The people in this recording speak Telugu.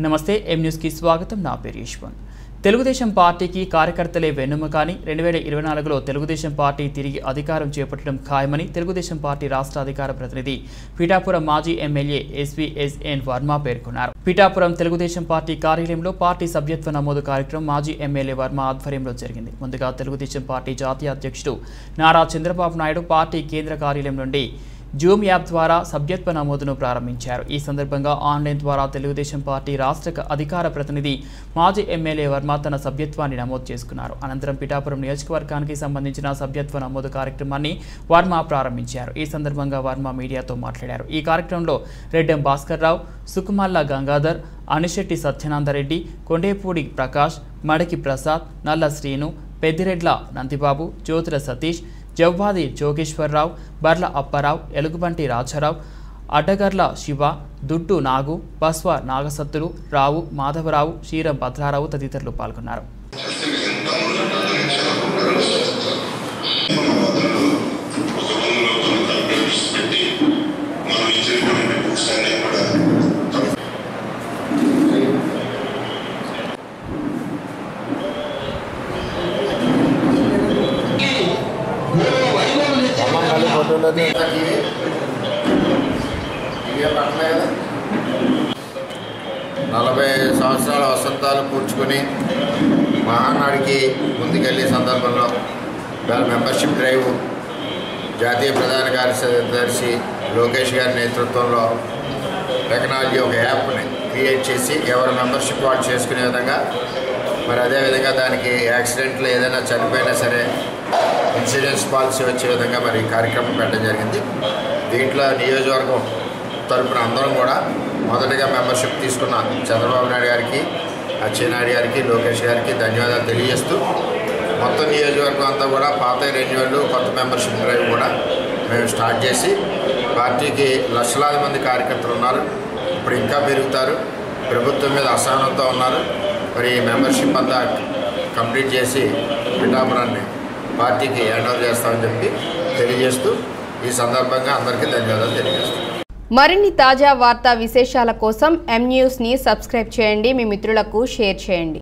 నమస్తే ఎం న్యూస్కి స్వాగతం నా పేరు యశ్వంత్ తెలుగుదేశం పార్టీకి కార్యకర్తలే వెన్నుమ కానీ రెండు వేల ఇరవై నాలుగులో తెలుగుదేశం పార్టీ తిరిగి అధికారం చేపట్టడం ఖాయమని తెలుగుదేశం పార్టీ రాష్ట్ర అధికార ప్రతినిధి పిఠాపురం మాజీ ఎమ్మెల్యే ఎస్వీఎస్ఎన్ వర్మ పేర్కొన్నారు పిఠాపురం తెలుగుదేశం పార్టీ కార్యాలయంలో పార్టీ సభ్యత్వ నమోదు కార్యక్రమం మాజీ ఎమ్మెల్యే వర్మ ఆధ్వర్యంలో జరిగింది ముందుగా తెలుగుదేశం పార్టీ జాతీయ అధ్యక్షుడు నారా చంద్రబాబు నాయుడు పార్టీ కేంద్ర కార్యాలయం నుండి జూమ్ యాప్ ద్వారా సభ్యత్వ నమోదును ప్రారంభించారు ఈ సందర్భంగా ఆన్లైన్ ద్వారా తెలుగుదేశం పార్టీ రాష్ట్ర అధికార ప్రతినిధి మాజీ ఎమ్మెల్యే వర్మ తన సభ్యత్వాన్ని నమోదు చేసుకున్నారు అనంతరం పిఠాపురం నియోజకవర్గానికి సంబంధించిన సభ్యత్వ నమోదు కార్యక్రమాన్ని వర్మ ప్రారంభించారు ఈ సందర్భంగా వర్మ మీడియాతో మాట్లాడారు ఈ కార్యక్రమంలో రెడ్డెం భాస్కర్ రావు సుకుమల్ల గంగాధర్ అనిశెట్టి సత్యనాందరెడ్డి కొండేపూడి ప్రకాష్ మడకి ప్రసాద్ నల్ల శ్రీను పెద్దిరెడ్ల నందిబాబు జ్యోతుల సతీష్ జవ్వాది జోగేశ్వరరావు బర్ల అప్పారావు ఎలుగుబంటి రాజారావు అడ్డగర్ల శివ దుడ్డు నాగు బస్వ నాగసత్తులు రావు మాధవరావు శ్రీరం భద్రారావు తదితరులు పాల్గొన్నారు నలభై సంవత్సరాల వసంతాలు కూర్చుకొని మహానాడికి ముందుకెళ్ళే సందర్భంలో వాళ్ళ మెంబర్షిప్ డ్రైవ్ జాతీయ ప్రధాన కార్యదర్శి లోకేష్ గారి నేతృత్వంలో టెక్నాలజీ ఒక యాప్ని క్రియేట్ చేసి ఎవరి మెంబర్షిప్ వాళ్ళు చేసుకునే విధంగా మరి అదేవిధంగా దానికి యాక్సిడెంట్లో ఏదైనా చనిపోయినా సరే ఇన్సూరెన్స్ పాలసీ వచ్చే విధంగా మరి ఈ కార్యక్రమం పెట్టడం జరిగింది దీంట్లో నియోజకవర్గం తరపున అందరం కూడా మొదటగా మెంబర్షిప్ తీసుకున్న చంద్రబాబు నాయుడు గారికి అచ్చెన్నాయుడు గారికి లోకేష్ గారికి ధన్యవాదాలు తెలియజేస్తూ మొత్తం నియోజకవర్గం అంతా కూడా పాత రెన్యువల్ కొత్త మెంబర్షిప్ డ్రైవ్ కూడా మేము స్టార్ట్ చేసి పార్టీకి లక్షలాది మంది కార్యకర్తలు ఉన్నారు ఇప్పుడు ఇంకా పెరుగుతారు ప్రభుత్వం మీద అసహనంతో ఉన్నారు మరి ఈ మెంబర్షిప్ అంతా కంప్లీట్ చేసి పిఠాపురాన్ని పార్టీకి హ్యాండ్ ఓవర్ చేస్తామని చెప్పి తెలియజేస్తూ ఈ సందర్భంగా అందరికీ ధన్యవాదాలు తెలియజేస్తాను మరిన్ని తాజా వార్తా విశేషాల కోసం ఎం న్యూస్ని సబ్స్క్రైబ్ చేయండి మీ మిత్రులకు షేర్ చేయండి